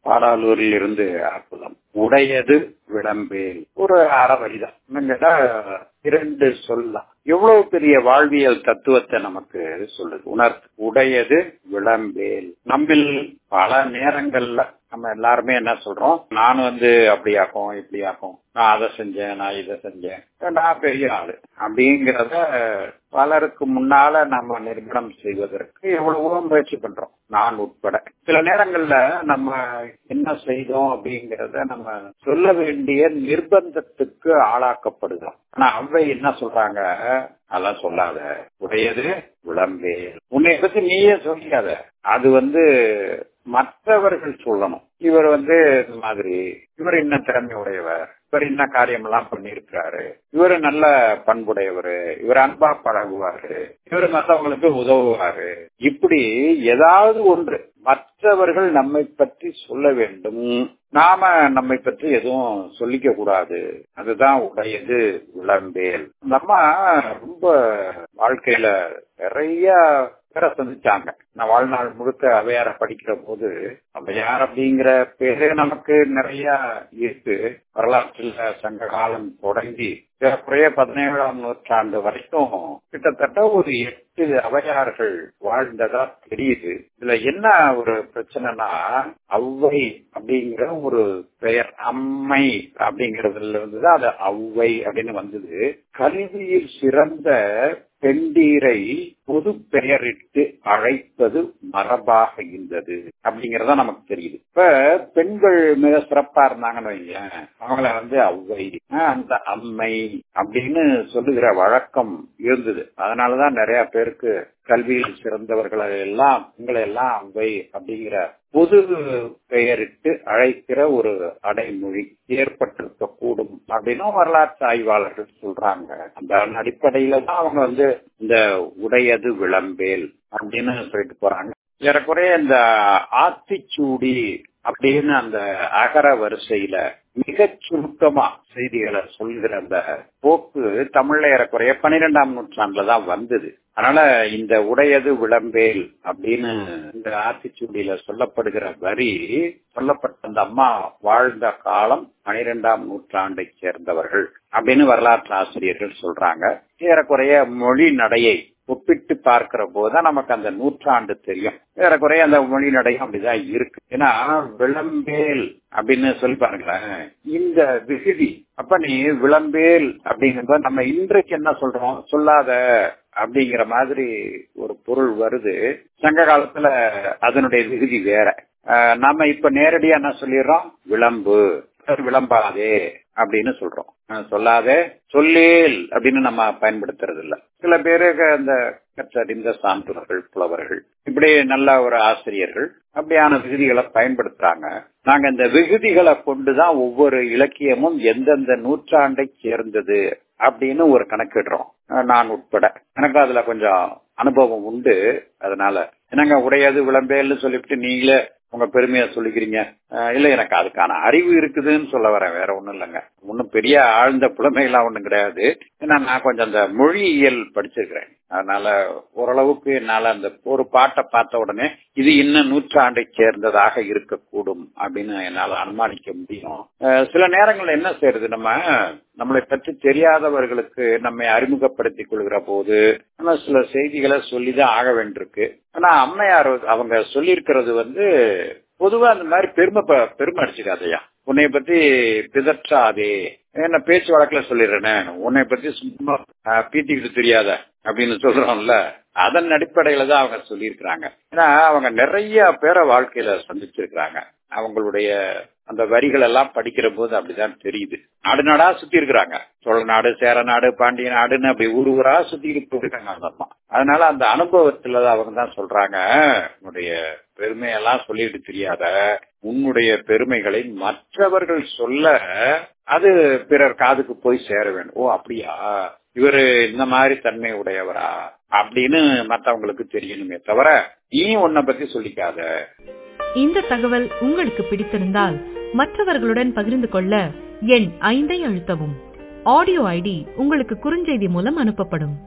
பாடாலூரில் இருந்து அற்புதம் உடையது விளம்பேல் ஒரு அறவழிதான் என்னங்கடா இரண்டு சொல்லலாம் எவ்வளவு பெரிய வாழ்வியல் தத்துவத்தை நமக்கு சொல்லுது உணர்த்து உடையது விளம்பேல் நம்மில் பல நேரங்கள்ல நம்ம எல்லாருமே என்ன சொல்றோம் நான் வந்து அப்படியாக்கும் இப்படியாக்கும் நான் அதை செஞ்சேன் நான் இதை செஞ்சேன் நான் பெரிய ஆளு அப்படிங்கிறத பலருக்கு முன்னால நம்ம நிரூபணம் செய்வதற்கு எவ்வளவோ முயற்சி பண்றோம் நான் உட்பட சில நேரங்கள்ல நம்ம என்ன செய்தோம் அப்படிங்கறத நம்ம சொல்ல வேண்டிய நிர்பந்தத்துக்கு ஆளாக்கப்படுகிறோம் ஆனா அவை என்ன சொல்றாங்க அதெல்லாம் சொல்லாத உடையது விளம்பே உன்னை பத்தி நீயே சொல்லிக்காத அது வந்து மற்றவர்கள் சொல்லணும் இவர் வந்து இந்த மாதிரி இவர் என்ன திறமை உடையவர் இவர் என்ன காரியம் எல்லாம் பண்ணிருக்கிறாரு இவர் நல்ல பண்புடையவர் இவர் அன்பா பழகுவாரு இவர் மற்றவங்களுக்கு உதவுவாரு இப்படி ஏதாவது ஒன்று மற்றவர்கள் நம்மை பற்றி சொல்ல வேண்டும் நாம நம்மை பற்றி எதுவும் சொல்லிக்க கூடாது அதுதான் உடையது விளம்பேல் நம்ம ரொம்ப வாழ்க்கையில நிறைய பேரை சந்திச்சாங்க நான் வாழ்நாள் முழுக்க அவையார படிக்கிற போது அவையார் அப்படிங்கிற பேரு நமக்கு நிறைய இருக்கு வரலாற்றில் சங்க காலம் தொடங்கி ஏறக்குறைய பதினேழாம் நூற்றாண்டு வரைக்கும் கிட்டத்தட்ட ஒரு எட்டு அவையார்கள் வாழ்ந்ததா தெரியுது இதுல என்ன ஒரு பிரச்சனைனா அவ்வை அப்படிங்கிற ஒரு பெயர் அம்மை அப்படிங்கறதுல இருந்துதான் அது அவ்வை அப்படின்னு வந்தது கல்வியில் சிறந்த பெண்டீரை பொது பெயரிட்டு அழைப்பது மரபாக இருந்தது அப்படிங்கறத நமக்கு தெரியுது இப்ப பெண்கள் மிக சிறப்பா இருந்தாங்கன்னு வைங்களேன் அவங்கள வந்து அவ்வை அந்த அம்மை அப்படின்னு சொல்லுகிற வழக்கம் இருந்தது அதனாலதான் நிறைய பேருக்கு கல்வியில் சிறந்தவர்களை எல்லாம் பெண்களை எல்லாம் அவ்வை அப்படிங்கிற பொது பெயரிட்டு அழைக்கிற ஒரு அடைமொழி ஏற்பட்டிருக்க கூடும் அப்படின்னு வரலாற்று ஆய்வாளர்கள் சொல்றாங்க அந்த அடிப்படையில தான் அவங்க வந்து இந்த உடையது விளம்பேல் அப்படின்னு சொல்லிட்டு போறாங்க ஏறக்குறைய இந்த ஆத்திச்சூடி அப்படின்னு அந்த அகர வரிசையில மிக சுருக்கமா செய்திகளை சொல்கிற அந்த போக்கு தமிழ்ல ஏறக்குறைய பன்னிரெண்டாம் நூற்றாண்டுல தான் வந்தது அதனால இந்த உடையது விளம்பேல் அப்படின்னு இந்த ஆத்திச்சூடியில சொல்லப்படுகிற வரி சொல்லப்பட்ட அந்த அம்மா வாழ்ந்த காலம் பனிரெண்டாம் நூற்றாண்டை சேர்ந்தவர்கள் அப்படின்னு வரலாற்று ஆசிரியர்கள் சொல்றாங்க ஏறக்குறைய மொழி நடையை ஒப்பிட்டு பார்க்கிற போதுதான் நமக்கு அந்த நூற்றாண்டு தெரியும் ஏறக்குறைய அந்த மொழி நடையும் அப்படிதான் இருக்கு ஏன்னா விளம்பேல் அப்படின்னு சொல்லி பாருங்களேன் இந்த விகுதி அப்ப நீ விளம்பேல் அப்படிங்கிறத நம்ம இன்றைக்கு என்ன சொல்றோம் சொல்லாத அப்படிங்கிற மாதிரி ஒரு பொருள் வருது சங்க காலத்துல அதனுடைய விகுதி வேற நாம இப்ப நேரடியா என்ன சொல்லிடுறோம் விளம்பு விளம்பாதே அப்படின்னு சொல்றோம் சொல்லாதே சொல்லேல் அப்படின்னு நம்ம பயன்படுத்துறது இல்ல சில பேருக்கு அந்த கற்றறிந்த சான்றோர்கள் புலவர்கள் இப்படி நல்ல ஒரு ஆசிரியர்கள் அப்படியான விகுதிகளை பயன்படுத்துறாங்க நாங்க இந்த விகுதிகளை கொண்டுதான் ஒவ்வொரு இலக்கியமும் எந்தெந்த நூற்றாண்டை சேர்ந்தது அப்படின்னு ஒரு கணக்கிடுறோம் நான் உட்பட எனக்கு அதுல கொஞ்சம் அனுபவம் உண்டு அதனால என்னங்க உடையது விளம்பேல்னு சொல்லிவிட்டு நீங்களே உங்க பெருமையா சொல்லிக்கிறீங்க இல்ல எனக்கு அதுக்கான அறிவு இருக்குதுன்னு சொல்ல வரேன் வேற ஒண்ணும் இல்லைங்க ஒன்னும் பெரிய ஆழ்ந்த புலமையெல்லாம் ஒண்ணும் கிடையாது ஏன்னா நான் கொஞ்சம் அந்த மொழியியல் படிச்சிருக்கிறேன் அதனால ஓரளவுக்கு என்னால அந்த ஒரு பாட்டை பார்த்த உடனே இது இன்னும் நூற்றாண்டை சேர்ந்ததாக இருக்கக்கூடும் அப்படின்னு என்னால அனுமானிக்க முடியும் சில நேரங்கள்ல என்ன செய்யறது நம்ம நம்மளை பற்றி தெரியாதவர்களுக்கு நம்மை அறிமுகப்படுத்தி கொள்கிற போது நம்ம சில செய்திகளை சொல்லிதான் ஆக வேண்டியிருக்கு ஆனா அம்மையார் அவங்க சொல்லியிருக்கிறது வந்து பொதுவா அந்த மாதிரி பெருமை பெருமை அடிச்சுக்காதையா உன்னை பத்தி பிதற்றாதே என்ன பேச்சு வழக்குல சொல்லிடுறேனே உன்னை பத்தி சும்மா பீத்திக்கிட்டு தெரியாத அப்படின்னு சொல்றோம்ல அதன் அடிப்படையில தான் அவங்க சொல்லியிருக்கிறாங்க ஏன்னா அவங்க நிறைய பேரை வாழ்க்கையில சந்திச்சிருக்கிறாங்க அவங்களுடைய அந்த வரிகள் எல்லாம் படிக்கிற போது அப்படிதான் தெரியுது நாடு நாடா சுத்தி இருக்கிறாங்க சோழ நாடு சேர நாடு பாண்டிய நாடுன்னு அப்படி ஊர் ஊரா சுத்திட்டு போயிருக்காங்க அந்த அம்மா அதனால அந்த அனுபவத்துல அவங்க தான் சொல்றாங்க உன்னுடைய பெருமையெல்லாம் சொல்லிட்டு தெரியாத உன்னுடைய பெருமைகளை மற்றவர்கள் சொல்ல அது பிறர் காதுக்கு போய் சேர வேண்டும் ஓ அப்படியா இவரு இந்த மாதிரி தன்மை உடையவரா அப்படின்னு மத்தவங்களுக்கு தெரியணுமே தவிர நீ உன்னை பத்தி சொல்லிக்காத இந்த தகவல் உங்களுக்கு பிடித்திருந்தால் மற்றவர்களுடன் பகிர்ந்து கொள்ள எண் ஐந்தை அழுத்தவும் ஆடியோ ஐடி உங்களுக்கு குறுஞ்செய்தி மூலம் அனுப்பப்படும்